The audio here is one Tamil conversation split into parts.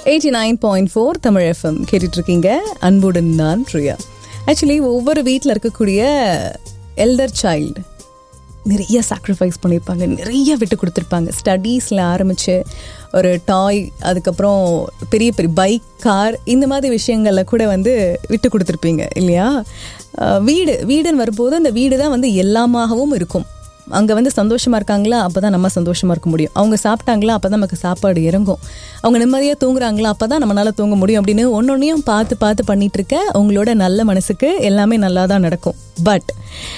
eighty nine point four Tamil FM கேட்டுட்டு இருக்கீங்க அன்புடன் நான் பிரியா ஆக்சுவலி ஒவ்வொரு வீட்டில் இருக்கக்கூடிய எல்டர் சைல்டு நிறைய சாக்ரிஃபைஸ் பண்ணியிருப்பாங்க நிறைய விட்டு கொடுத்துருப்பாங்க ஸ்டடீஸில் ஆரம்பித்து ஒரு டாய் அதுக்கப்புறம் பெரிய பெரிய பைக் கார் இந்த மாதிரி விஷயங்களில் கூட வந்து விட்டு கொடுத்துருப்பீங்க இல்லையா அஹ் வீடு வீடுன்னு வரும்போது அந்த வீடு தான் வந்து எல்லாமாகவும் இருக்கும் அங்கே வந்து சந்தோஷமாக இருக்காங்களா அப்போ தான் நம்ம சந்தோஷமாக இருக்க முடியும் அவங்க சாப்பிட்டாங்களா அப்போ தான் நமக்கு சாப்பாடு இறங்கும் அவங்க நிம்மதியாக தூங்குறாங்களா அப்போ தான் நம்மளால் தூங்க முடியும் அப்படின்னு ஒன்னொன்னையும் பார்த்து பார்த்து பண்ணிட்டு இருக்க உங்களோட நல்ல மனசுக்கு எல்லாமே நல்லா தான் நடக்கும் பட்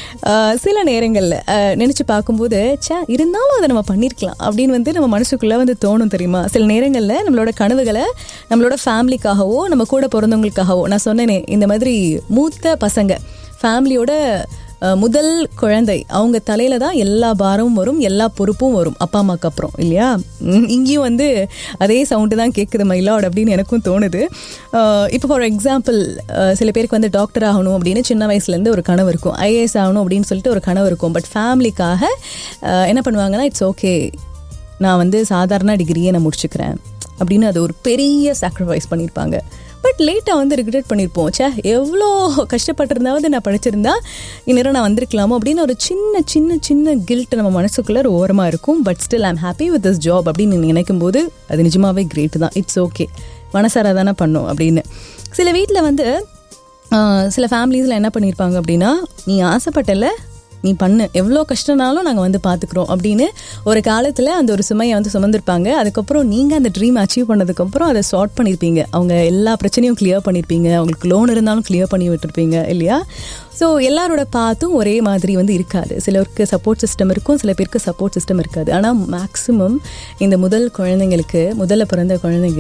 சில நேரங்களில் நினச்சி பார்க்கும்போது சே இருந்தாலும் அதை நம்ம பண்ணியிருக்கலாம் அப்படின்னு வந்து நம்ம மனசுக்குள்ளே வந்து தோணும் தெரியுமா சில நேரங்களில் நம்மளோட கனவுகளை நம்மளோட ஃபேமிலிக்காகவோ நம்ம கூட பிறந்தவங்களுக்காகவோ நான் சொன்னேனே இந்த மாதிரி மூத்த பசங்க ஃபேமிலியோட அஹ், முதல் குழந்தை அவங்க தலையில தான் எல்லா பாரமும் வரும் எல்லா பொறுப்பும் வரும் அப்பா அம்மாக்கு அப்புறம் இல்லையா உம், இங்கேயும் வந்து அதே சவுண்டு தான் கேட்குது மயிலாட் அப்படின்னு எனக்கும் தோணுது அஹ், இப்போ ஃபார் எக்ஸாம்பிள் சில பேருக்கு வந்து டாக்டர் ஆகணும் அப்படின்னு சின்ன வயசுலேருந்து ஒரு கனவு இருக்கும் ஐஏஎஸ் ஆகணும் அப்படின்னு சொல்லிட்டு ஒரு கனவு இருக்கும் பட் ஃபேமிலிக்காக என்ன பண்ணுவாங்கன்னா இட்ஸ் ஓகே நான் வந்து சாதாரண டிகிரியே நான் முடிச்சுக்கிறேன் அப்படின்னு அது ஒரு பெரிய சாக்ரிஃபைஸ் பண்ணியிருப்பாங்க பட் லேட்டாக வந்து ரிக்ரெட் பண்ணியிருப்போம் ச்சே எவ்வளோ கஷ்டப்பட்டிருந்தாவது நான் படிச்சிருந்தா இந்நேரம் நான் வந்திருக்கலாமோ அப்படின்னு ஒரு சின்ன சின்ன சின்ன கில்ட் நம்ம மனசுக்குள்ளே ஒரு ஓரமாக இருக்கும் but still I'm happy with this job அப்படின்னு நினைக்கும் போது அது நிஜமாவே கிரேட் தான் இட்ஸ் ஓகே மனசார தானே பண்ணும் அப்படின்னு சில வீட்டில் வந்து ஆஹ், சில ஃபேமிலிஸில் என்ன பண்ணியிருப்பாங்க அப்படின்னா நீ ஆசைப்பட்டல நீ பண்ணு எவ்வளோ கஷ்டனாலும் நாங்கள் வந்து பார்த்துக்குறோம் அப்படின்னு ஒரு காலத்தில் அந்த ஒரு சுமையை வந்து சுமந்திருப்பாங்க அதுக்கப்புறம் நீங்கள் அந்த ட்ரீம் அச்சீவ் பண்ணதுக்கப்புறம் அதை சார்ட் பண்ணியிருப்பீங்க அவங்க எல்லா பிரச்சனையும் கிளியர் பண்ணியிருப்பீங்க அவங்களுக்கு லோன் இருந்தாலும் கிளியர் பண்ணி விட்டுருப்பீங்க இல்லையா ஸோ எல்லாரோட பாத்தும் ஒரே மாதிரி வந்து இருக்காது சிலருக்கு சப்போர்ட் சிஸ்டம் இருக்கும் சில பேருக்கு சப்போர்ட் சிஸ்டம் இருக்காது ஆனால் மேக்ஸிமம் இந்த முதல் குழந்தைங்களுக்கு முதல்ல பிறந்த குழந்தைங்க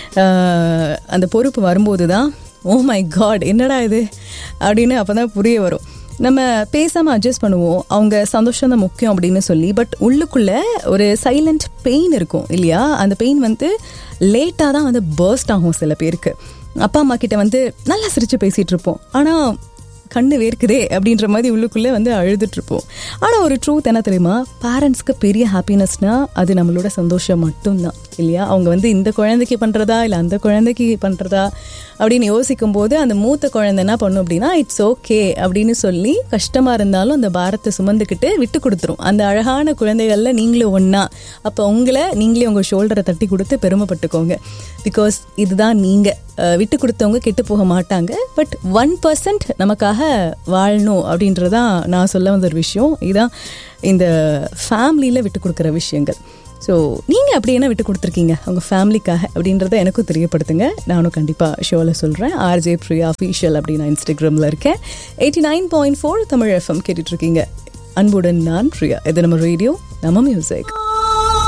ஆஹ், அந்த பொறுப்பு வரும்போது தான் ஓ மை காட் என்னடா இது அப்படின்னு அப்போ தான் புரிய வரும் நம்ம பேசாமல் அட்ஜஸ்ட் பண்ணுவோம் அவங்க சந்தோஷம் தான் முக்கியம் அப்படின்னு சொல்லி பட் உள்ளுக்குள்ளே ஒரு சைலண்ட் பெயின் இருக்கும் இல்லையா அந்த பெயின் வந்து லேட்டாக தான் வந்து பர்ஸ்ட் ஆகும் சில பேருக்கு அப்பா அம்மா கிட்ட வந்து நல்லா சிரித்து பேசிகிட்டு இருப்போம் ஆனால் கண்ணு வேர்க்குதே அப்படின்ற மாதிரி உள்ளுக்குள்ளே வந்து அழுதுட்டு இருப்போம் ஆனால் ஒரு ட்ரூத் என்ன தெரியுமா பேரண்ட்ஸ்க்கு பெரிய ஹாப்பினஸ்னா அது நம்மளோட சந்தோஷம் மட்டும்தான் இல்லையா அவங்க வந்து இந்த குழந்தைக்கு பண்ணுறதா இல்லை அந்த குழந்தைக்கு பண்ணுறதா அப்படின்னு யோசிக்கும் போது அந்த மூத்த குழந்தை என்ன பண்ணும் அப்படின்னா இட்ஸ் ஓகே அப்படின்னு சொல்லி கஷ்டமாக இருந்தாலும் அந்த பாரத்தை சுமந்துக்கிட்டு விட்டு கொடுத்துரும் அந்த அழகான குழந்தைகளில் நீங்களும் ஒன்றா அப்போ உங்களை நீங்களே உங்கள் ஷோல்டரை தட்டி கொடுத்து பெருமைப்பட்டுக்கோங்க பிகாஸ் இதுதான் நீங்கள் விட்டு கொடுத்தவங்க கெட்டு போக மாட்டாங்க பட் ஒன் பர்சன்ட் நமக்காக வாழணும் அப்படின்றதான் நான் சொல்ல வந்த ஒரு விஷயம் இதுதான் இந்த ஃபேமிலியில் விட்டு கொடுக்குற விஷயங்கள் ஸோ நீங்கள் அப்படி என்ன விட்டு கொடுத்துருக்கீங்க உங்கள் ஃபேமிலிக்காக அப்படின்றத எனக்கும் தெரியப்படுத்துங்க நானும் கண்டிப்பாக ஷோவில் சொல்கிறேன் ஆர்ஜே பிரியா அஃபீஷியல் அப்படின்னு நான் இன்ஸ்டாகிராமில் இருக்கேன் eighty nine point four Tamil FM கேட்டுட்ருக்கீங்க அன்புடன் நான் பிரியா இது நம்ம ரேடியோ நம்ம மியூசிக்